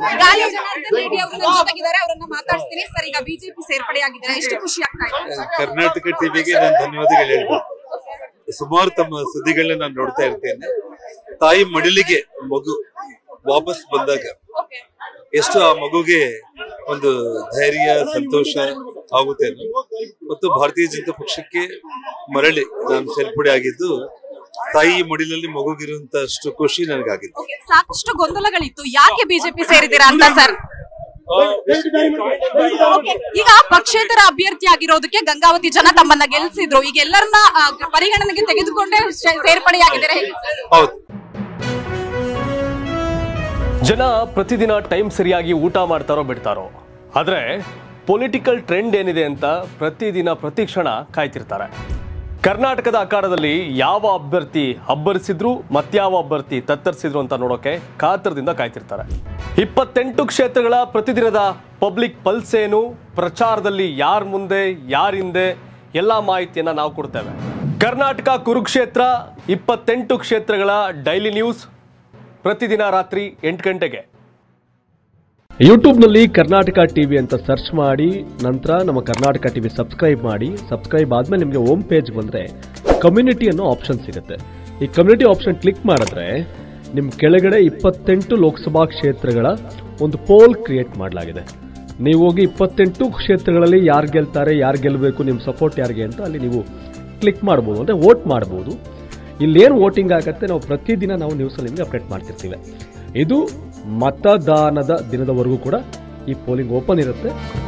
ಗಾಲಿ ಜನಾರ್ದನ್ ರೆಡ್ಡಿ ಅವರು ನನ್ನ ಜೊತೆಗಿದ್ದಾರೆ ಅವರನ್ನ ಮಾತಾಡ್ತೀನಿ ಸರ್ ಈಗ ಬಿಜೆಪಿ ಸೇರ್ಪಡೆಯಾಗಿದ್ದಾರೆ ಎಷ್ಟು ಖುಷಿ ಆಗ್ತಾ ಇದೆ ಕರ್ನಾಟಕ ಟಿವಿಗೆ ನಾನು ಧನ್ಯವಾದಗಳು ಹೇಳ್ಬೇಕು ಸುಮಾರು ತಮ್ಮ ಸುದ್ದಿಗಳನ್ನ ನಾನು ನೋಡ್ತಾ ಇರ್ತೇನೆ ತಾಯಿ ಮಡಿಲಿಗೆ ಮಗು ವಾಪಸ್ ಬಂದಾಗ ಎಷ್ಟು ಆ ಮಗುಗೆ ಒಂದು ಧೈರ್ಯ ಸಂತೋಷ ಆಗುತ್ತೆ ಅನ್ನೋ. ಮತ್ತು ಭಾರತೀಯ ಜನತಾ ಪಕ್ಷಕ್ಕೆ ಮರಳಿ ನಾನು ಸೇರ್ಪಡೆ ಆಗಿದ್ದು ತಾಯಿ ಮಡಿಲಲ್ಲಿ ಮಗುಗಿರುವಂತ ಅಷ್ಟು ಖುಷಿ ನನಗಾಗಿದೆ Okay, ಸಾಕಷ್ಟು ಗೊಂದಲಗಳಿತ್ತು ಯಾಕೆ ಬಿಜೆಪಿ ಸೇರಿದ್ದೀರಾ ಅಂತ ಸರ್ Okay, ಈಗ ಪಕ್ಷೇತರ ಅಭ್ಯರ್ಥಿ ಆಗಿರೋದಕ್ಕೆ ಗಂಗಾವತಿ ಜನ ತಮ್ಮನ್ನ ಗೆಲ್ಸಿದ್ರು ಈಗ ಎಲ್ಲರನ್ನ ಆ, ಪರಿಗಣನೆಗೆ ತೆಗೆದುಕೊಂಡೇ ಶೇ- ಸೇರ್ಪಡೆಯಾಗಿದ್ದಾರೆ ಹೇಗೆ ಸರ್? ಹೌದು ಜನ ಪ್ರತಿದಿನ ಟೈಮ್ ಸರಿಯಾಗಿ ಊಟ ಮಾಡ್ತಾರೋ ಬಿಡ್ತಾರೋ ಆದರೆ ಪೊಲಿಟಿಕಲ್ ಟ್ರೆಂಡ್ ಏನಿದೆ ಅಂತ ಪ್ರತಿದಿನ ಪ್ರತಿ ಕ್ಷಣ ಕಾಯ್ತಿರ್ತಾರೆ ಕರ್ನಾಟಕದ ಅಖಾಡದಲ್ಲಿ ಯಾವ ಅಭ್ಯರ್ಥಿ ಅಬ್ಬರಿಸಿದ್ರು ಮತ್ಯಾವ ಅಭ್ಯರ್ಥಿ ತತ್ತರಿಸಿದ್ರು ಅಂತ ನೋಡೋಕೆ ಕಾತರದಿಂದ ಕಾಯ್ತಿರ್ತಾರೆ ಇಪ್ಪತ್ತೆಂಟು ಕ್ಷೇತ್ರಗಳ ಪ್ರತಿದಿನದ ಪಬ್ಲಿಕ್ ಪಲ್ಸ್ ಏನು ಪ್ರಚಾರದಲ್ಲಿ ಯಾರ ಮುಂದೆ ಯಾರ ಹಿಂದೆ ಎಲ್ಲ ಮಾಹಿತಿಯನ್ನ ನಾವು ಕೊಡ್ತೇವೆ ಕರ್ನಾಟಕ ಕುರುಕ್ಷೇತ್ರ ಇಪ್ಪತ್ತೆಂಟು ಕ್ಷೇತ್ರಗಳ ಡೈಲಿ ನ್ಯೂಸ್ ಪ್ರತಿದಿನ ರಾತ್ರಿ ಎಂಟು ಗಂಟೆಗೆ ಯೂಟ್ಯೂಬ್ನಲ್ಲಿ ಕರ್ನಾಟಕ ಟಿವಿ ಅಂತ ಸರ್ಚ್ ಮಾಡಿ ನಂತರ ನಮ್ಮ ಕರ್ನಾಟಕ ಟಿವಿ ಸಬ್ಸ್ಕ್ರೈಬ್ ಮಾಡಿ ಸಬ್ಸ್ಕ್ರೈಬ್ ಆದ್ಮೇಲೆ ನಿಮಗೆ ಹೋಮ್ ಪೇಜ್ ಬಂದರೆ ಕಮ್ಯುನಿಟಿ ಅನ್ನೋ ಆಪ್ಷನ್ ಸಿಗುತ್ತೆ ಈ ಕಮ್ಯುನಿಟಿ ಆಪ್ಷನ್ ಕ್ಲಿಕ್ ಮಾಡಿದ್ರೆ ನಿಮ್ಮ ಕೆಳಗಡೆ ಇಪ್ಪತ್ತೆಂಟು ಲೋಕಸಭಾ ಕ್ಷೇತ್ರಗಳ ಒಂದು ಪೋಲ್ ಕ್ರಿಯೇಟ್ ಮಾಡಲಾಗಿದೆ ನೀವು ಹೋಗಿ ಇಪ್ಪತ್ತೆಂಟು ಕ್ಷೇತ್ರಗಳಲ್ಲಿ ಯಾರು ಗೆಲ್ತಾರೆ ಯಾರು ಗೆಲ್ಲಬೇಕು ನಿಮ್ಮ ಸಪೋರ್ಟ್ ಯಾರಿಗೆ ಅಂತ ಅಲ್ಲಿ ನೀವು ಕ್ಲಿಕ್ ಮಾಡ್ಬೋದು ಅಂದರೆ ವೋಟ್ ಮಾಡ್ಬೋದು ಇಲ್ಲೇನು ವೋಟಿಂಗ್ ಆಗುತ್ತೆ ನಾವು ಪ್ರತಿದಿನ ನಾವು ನ್ಯೂಸಲ್ಲಿ ನಿಮಗೆ ಅಪ್ಡೇಟ್ ಮಾಡ್ತಿರ್ತೀವಿ ಇದು ಮತದಾನದ ದಿನದವರೆಗೂ ಕೂಡ ಈ ಪೋಲಿಂಗ್ ಓಪನ್ ಇರುತ್ತೆ